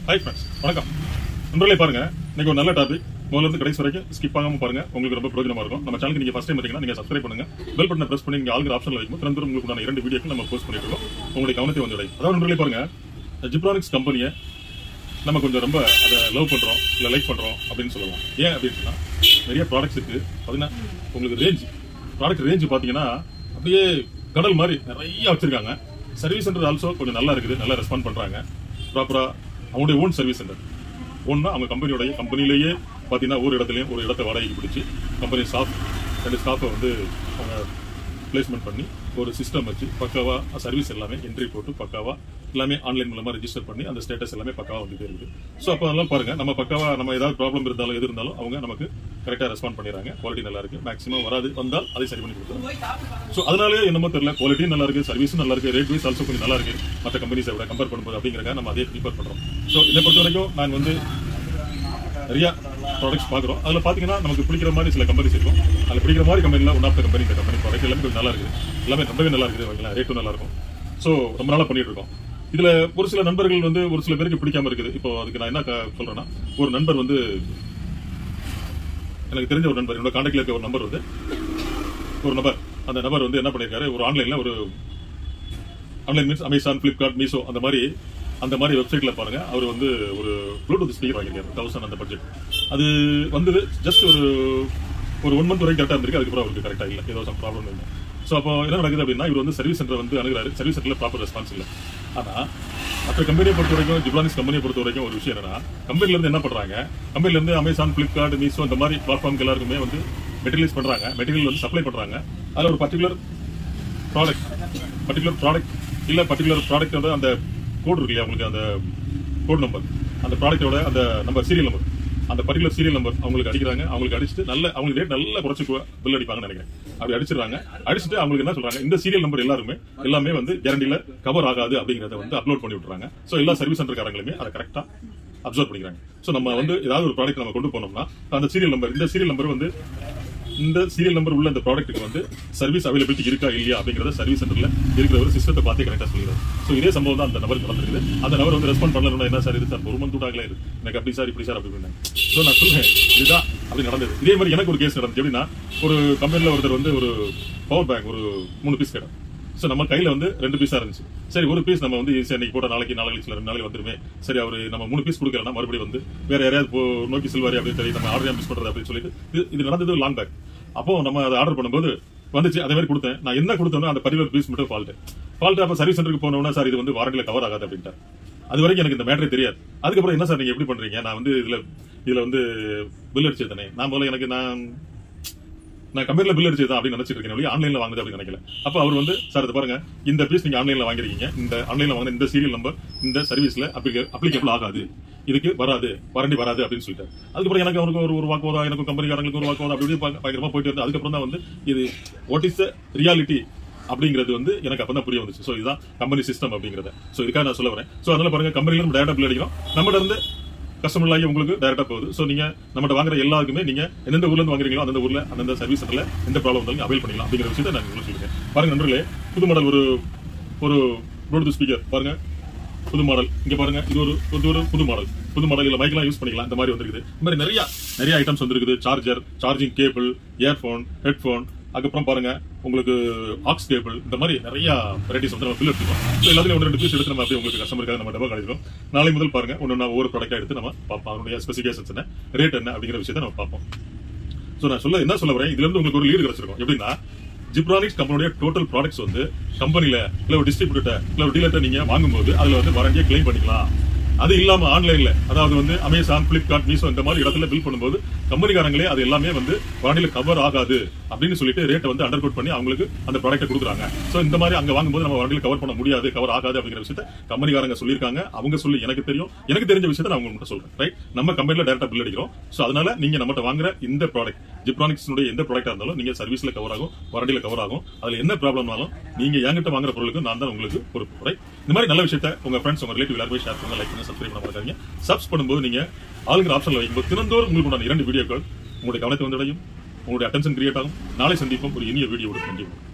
hi friends வணக்கம் நண்பர்களே பாருங்க இன்னைக்கு ஒரு நல்ல டாபிக் முதல்ல இருந்து கடைசி வரைக்கும் ஸ்கிப் ஆகாம பாருங்க உங்களுக்கு ரொம்ப பிரயோஜனமா இருக்கும் நம்ம சேனலுக்கு நீங்க ஃபர்ஸ்ட் டைம் இருக்கீங்கன்னா நீங்க சப்ஸ்கிரைப் பண்ணுங்க பெல் பட்டனை பிரஸ் பண்ணி நீங்க ஆல்கிற ஆப்ஷன்ல வைக்கும் திறந்து உங்களுக்கு உண்டான இரண்டு வீடியோக்கள் நம்ம போஸ்ட் பண்ணிட்டு இருக்கோம் உங்களுடைய கவனத்தை வந்து அடையும் அதாவது நண்பர்களே பாருங்க ஜிப்ரானிக்ஸ் கம்பெனியை நம்ம கொஞ்சம் ரொம்ப அதை லவ் பண்றோம் இல்ல லைக் பண்றோம் அப்படின்னு சொல்லலாம் ஏன் அப்படின்னு சொன்னா நிறைய ப்ராடக்ட்ஸ் இருக்கு பாத்தீங்கன்னா உங்களுக்கு ரேஞ்ச் ப்ராடக்ட் ரேஞ்ச் பாத்தீங்கன்னா அப்படியே கடல் மாதிரி நிறைய வச்சிருக்காங்க சர்வீஸ் சென்டர் ஆல்சோ கொஞ்சம் நல்லா இருக்குது நல்லா ரெஸ்பாண்ட் பண்றாங்க ப்ராப்பரா அவங்களுடைய ஓன் சர்வீஸ் சென்டர் ஒன்னா அவங்க கம்பெனியோடைய கம்பெனிலேயே பாத்தீங்கன்னா ஒரு இடத்துலயும் ஒரு இடத்த வாடகைக்கு பிடிச்சி கம்பெனி ஸ்டாஃப் ரெண்டு ஸ்டாஃபை வந்து அவங்க பிளேஸ்மெண்ட் பண்ணி ஒரு சிஸ்டம் வச்சு பக்காவா சர்வீஸ் எல்லாமே என்ட்ரி போட்டு பக்காவா எல்லாமே ஆன்லைன் மூலமா ரெஜிஸ்டர் பண்ணி அந்த ஸ்டேட்டஸ் எல்லாமே பக்காவா வந்துட்டே இருக்குது ஸோ அப்போ அதெல்லாம் பாருங்க நம்ம பக்காவா நம்ம ஏதாவது ப்ராப்ளம் இருந்தாலும் எது இருந்தாலும் அவங்க நமக்கு கரெக்டா ரெஸ்பாண்ட் பண்ணிடுறாங்க குவாலிட்டி நல்லா இருக்கு மேக்ஸிமம் வராது வந்தால் அதை சரி பண்ணி கொடுத்துருவோம் ஸோ அதனாலே என்னமோ தெரியல குவாலிட்டியும் நல்லா இருக்கு சர்வீஸும் நல்லா இருக்கு ரேட் வைஸ் ஆல்சோ கொஞ்சம் நல்லா இருக்கு மற்ற கம்பெனிஸை விட கம்பேர் பண்ணும்போது அப்படிங்கிறக்க நம்ம அதே ப்ரிப்பேர் பண்றோம் ஸோ இதை பொறுத்த வரைக்கும் நான் வந்து நிறைய ப்ராடக்ட்ஸ் பார்க்குறோம் அதில் பார்த்தீங்கன்னா நமக்கு பிடிக்கிற மாதிரி சில கம்பெனிஸ் இருக்கும் அதில் பிடிக்கிற மாதிரி கம்பெனியில் ஒன் ஆஃப் த கம்பெனி இந்த கம்பெனி ப்ராடக்ட் எல்லாமே கொஞ்சம் நல்லா இருக்குது எல்லாமே ரொம்பவே நல்லா இருக்குது வைங்களேன் ரேட்டும் நல்லா இருக்கும் ஸோ ரொம்ப நாளாக பண்ணிட்டு இருக்கோம் இதுல ஒரு சில நண்பர்கள் வந்து ஒரு சில பேருக்கு பிடிக்காம இருக்குது இப்போ அதுக்கு நான் என்ன க- சொல்றேன்னா ஒரு நண்பர் வந்து எனக்கு தெரிஞ்ச ஒரு நண்பர் என்னோட கான்டாக்ட்ல இருக்க ஒரு நம்பர் வந்து ஒரு நபர் அந்த நபர் வந்து என்ன பண்ணிருக்காரு ஒரு ஆன்லைன்ல ஒரு online means Amazon Flipkart Meesho அந்த மாதிரி அந்த மாதிரி வெப்சைட்ல பாருங்க அவர் வந்து ஒரு ப்ளூடூத் ஸ்பீக்கர் வாங்கியிருக்காரு தௌசண்ட் அந்த பட்ஜெட் அது வந்தது ஜஸ்ட் ஒரு ஒரு ஒன் மந்த் வரைக்கும் கரெக்டாக இருந்திருக்கு அதுக்கப்புறம் அவருக்கு கரெக்டாக இல்லை ஏதோ சம் ப்ராப்ளம் இல்லை ஸோ அப்போ என்ன நடக்குது அப்படின்னா இவர் வந்து சர்வீஸ் சென்டர் வந்து அணுகிறாரு சர்வீஸ் சென்டர்ல ப்ராப்பர் ரெஸ்பான்ஸ் இல்லை ஆனா மற்ற கம்பெனியை பொறுத்த வரைக்கும் ஜிப்ரானிஸ் கம்பெனியை பொறுத்த வரைக்கும் ஒரு விஷயம் என்னன்னா கம்பெனில இருந்து என்ன பண்றாங்க கம்பெனில இருந்து அமேசான் பிளிப்கார்ட் மீஷோ இந்த மாதிரி பிளாட்ஃபார்ம்க்கு எல்லாருக்குமே வந்து மெட்டீரியல்ஸ் பண்றாங்க மெட்டீரியல் வந்து சப்ளை பண்றாங்க அதுல ஒரு பர்டிகுலர் ப்ராடக்ட் பர்டிகுலர் ப்ராடக்ட் இல்ல பர்டிகுலர் ப்ராடக்டோட அந்த கோட் இருக்கு இல்லையா உங்களுக்கு அந்த கோட் நம்பர் அந்த ப்ராடக்டோட அந்த நம்பர் சீரியல் நம்பர் அந்த பர்டிகுலர் சீரியல் நம்பர் அவங்களுக்கு அடிக்கிறாங்க அவங்களுக்கு அடிச்சுட்டு நல்ல அவங்களுக்கு ரேட் நல்லா குறைச்சு பில் அடிப்பாங்கன்னு நினைக்கிறேன் அப்படி அடிச்சிடுறாங்க அடிச்சுட்டு அவங்களுக்கு என்ன சொல்றாங்க இந்த சீரியல் நம்பர் எல்லாருமே எல்லாமே வந்து கேரண்டில கவர் ஆகாது அப்படிங்கறத வந்து அப்லோட் பண்ணி விட்டுறாங்க சோ எல்லா சர்வீஸ் சென்டர்காரங்களுமே அதை கரெக்டா அப்சர்வ் பண்ணிக்கிறாங்க சோ நம்ம வந்து ஏதாவது ஒரு ப்ராடக்ட் நம்ம கொண்டு போனோம்னா அந்த சீரியல் நம்பர் இந்த சீரியல் நம்பர் வந்து இந்த சீரியல் நம்பர் உள்ள இந்த ப்ராடக்ட்டுக்கு வந்து சர்வீஸ் அவைலபிலிட்டி இருக்கா இல்லையா அப்படிங்கறத சர்வீஸ் சென்டர்ல இருக்கிற ஒரு சிஸ்டத்தை பார்த்தே கரெக்டா சொல்லிடுறாரு சோ இதே சம்பவம் தான் அந்த நபருக்கு நடந்திருக்குது அந்த நபர் வந்து ரெஸ்பாண்ட் பண்ணலன்னா என்ன சார் இது சார் ஒரு மந்த் விட்டாங்களே இது எனக்கு அப்படி சார் இப்படி சார் அப்படி இப்படின்னு சோ நான் சொல்றேன் இதுதான் அப்படி நடந்தது இதே மாதிரி எனக்கு ஒரு கேஸ் நடந்துச்சு எப்படின்னா ஒரு கம்பெனில ஒருத்தர் வந்து ஒரு பவர் பேங்க் ஒரு மூணு பீஸ் கேட்டார் சோ நம்ம கையில வந்து ரெண்டு பீஸா இருந்துச்சு சரி ஒரு பீஸ் நம்ம வந்து ஈஸியா இன்னைக்கு போட்ட நாளைக்கு நாளைக்கு கழிச்சு ரெண்டு நாளைக்கு வந்துருமே சரி அவரு நம்ம மூணு பீஸ் கொடுக்கலன்னா மறுபடியும் வந்து வேற யாரையாவது போ நோக்கி செல்வாரி அப்படின்னு தெரியும் நம்ம ஆர்டர் மிஸ் பண்றது அப்படின்னு சொல்லிட்டு இது இது நடந்தது லாங் பேக் அப்போ நம்ம அதை ஆர்டர் பண்ணும்போது வந்துச்சு அதே மாதிரி கொடுத்தேன் நான் என்ன கொடுத்தேனோ அந்த பர்டிகுலர் பீஸ் மட்டும் ஃபால்ட் ஃபால்ட் அப்ப சர்வீஸ் சென்டருக்கு போனோம்னா சார் இது வந்து வாரண்டில கவர் ஆகாது அப்படின்ட்டார் அது வரைக்கும் எனக்கு இந்த மேட்டரே தெரியாது அதுக்கப்புறம் என்ன சார் நீங்க எப்படி பண்றீங்க நான் வந்து இதுல இதுல வந்து பில் அடிச்சது தானே நான் முதல்ல எனக்கு நான் நான் கம்பெனில பில் அடிச்சது அப்படின்னு நினைச்சிட்டு இருக்கேன் ஒழிய ஆன்லைன்ல வாங்குது அப்படின்னு நினைக்கல அப்ப அவர் வந்து சார் இது பாருங்க இந்த பீஸ் நீங்க ஆன்லைன்ல வாங்கிருக்கீங்க இந்த ஆன்லைன்ல வாங்கின இந்த சீரியல் நம்பர் இந்த சர்வீஸ்ல அப்ளிகபிள் ஆகாது இதுக்கு வராது வாரண்டி வராது அப்படின்னு சொல்லிட்டாரு அதுக்கப்புறம் எனக்கு அவருக்கு ஒரு ஒரு வாக்குவாதம் எனக்கு கம்பெனிக்காரங்களுக்கு ஒரு வாக்குவாதம் அப்படி இப்படி பய- பயங்கரமா போயிட்டு வந்து அதுக்கப்புறம் தான் வந்து இது வாட் இஸ் த ரியாலிட்டி அப்படிங்கிறது வந்து எனக்கு அப்பதான் புரிய வந்துச்சு சோ இதுதான் கம்பெனி சிஸ்டம் அப்படிங்கறத சோ இதுக்காக நான் சொல்ல வரேன் சோ அதனால பாருங்க கம்பெனில நம்ம டேரக்டா பில் அடிக்கிறோம் நம்மகிட்ட இருந்து கஸ்டமர் ஆகி உங்களுக்கு டைரக்டா போகுது சோ நீங்க நம்மகிட்ட வாங்குற எல்லாருக்குமே நீங்க எந்தெந்த ஊர்ல இருந்து வாங்குறீங்களோ அந்த ஊர்ல அந்த சர்வீஸ் சென்டர்ல எந்த ப்ராப்ளம் வந்தாலும் அவைல் பண்ணிக்கலாம் அப்படிங்கிற விஷயத்தை நான் உங்களுக்கு சொல்லுங்க பாருங்க நண்பர்களே புது மாடல் ஒரு ஒரு ப்ளூடூத் ஸ்பீக்கர் பாருங்க புது மாடல் இங்க பாருங்க இது ஒரு இது ஒரு புது மாடல் புது மாடல் இல்ல மைக்லாம் யூஸ் பண்ணிக்கலாம் இந்த மாதிரி வந்திருக்குது இந்த மாதிரி நிறைய நிறைய ஐட்டம்ஸ் வந்திருக்குது charger charging cable earphone headphone அதுக்கப்புறம் பாருங்க உங்களுக்கு ஆக்ஸ் கேபிள் இந்த மாதிரி நிறைய வெரைட்டிஸ் வந்து நம்ம பில் எடுத்துக்கோம் ஸோ எல்லாத்தையும் ஒன்று ரெண்டு பீஸ் எடுத்து நம்ம அப்படியே உங்களுக்கு கஸ்டமருக்காக நம்ம டபா கிடைக்கும் நாளை முதல் பாருங்க ஒன்று ஒவ்வொரு ப்ராடக்டா எடுத்து நம்ம பார்ப்போம் அதனுடைய ஸ்பெசிஃபிகேஷன்ஸ் என்ன ரேட் என்ன அப்படிங்கிற விஷயத்தை நம்ம பார்ப்போம் சோ நான் சொல்ல என்ன சொல்ல வரேன் இதுல இருந்து உங்களுக்கு ஒரு லீடு கிடைச்சிருக்கும் எப்படின்னா ஜிப்ரானிக்ஸ் கம்பெனியோட டோட்டல் ப்ராடக்ட்ஸ் வந்து கம்பெனில இல்ல ஒரு டிஸ்ட்ரிபியூட்டர் இல்ல ஒரு டீலர்ட்ட நீங்க வாங்கும்போது அதுல வந்து வாரண்டியா கிளைம் பண்ணிக்கலாம் அது இல்லாம ஆன்லைன்ல அதாவது வந்து அமேசான் பிளிப்கார்ட் மீஷோ இந்த மாதிரி இடத்துல பில் பண்ணும்போது கம்பெனிக்காரங்களே அது எல்லாமே வந்து வாரண்டியில கவர் ஆகாது அப்படின்னு சொல்லிட்டு ரேட்டை வந்து அண்டர் கோட் பண்ணி அவங்களுக்கு அந்த ப்ராடக்ட்டை கொடுக்குறாங்க சோ இந்த மாதிரி அங்க வாங்கும்போது நம்ம வாரண்டியில கவர் பண்ண முடியாது கவர் ஆகாது அப்படிங்கிற விஷயத்த கம்பெனிக்காரங்க சொல்லியிருக்காங்க அவங்க சொல்லி எனக்கு தெரியும் எனக்கு தெரிஞ்ச விஷயத்தை நான் உங்களுக்கு சொல்றேன் ரைட் நம்ம கம்பெனில டேரக்டா பில் அடிக்கிறோம் சோ அதனால நீங்க நம்மகிட்ட வாங்குற இந்த ப்ராடக்ட் ஜிப்ரானிக்ஸ் எந்த ப்ராடக்டா இருந்தாலும் நீங்க சர்வீஸ்ல கவர் ஆகும் வாரண்டியில கவர் ஆகும் அதுல என்ன ப்ராப்ளம்னாலும் நீங்க என்கிட்ட வாங்குற பொருளுக்கு நான் தான் உங்களுக்கு பொறுப்பு ரைட் இந்த மாதிரி நல்ல விஷயத்த உங்க ஃப்ரெண்ட்ஸ் உங்க ரிலேட்டிவ் எல்லாருமே ஷேர் பண்ணுங்க லைக் பண்ணுங்க சப்ஸ்கிரைப் பண்ண மறக்காதீங்க சப்ஸ் பண்ணும்போது நீங்க ஆளுங்கிற ஆப்ஷன்ல வைக்கும்போது தினந்தோறும் உங்களுக்கு உண்டான இரண்டு வீடியோக்கள் உங்களுடைய கவனத்தை வந்தடையும் உங்களுடைய அட்டென்ஷன் கிரியேட் ஆகும் நாளை சந்திப்போம் ஒரு இனிய வீடியோட நன்றி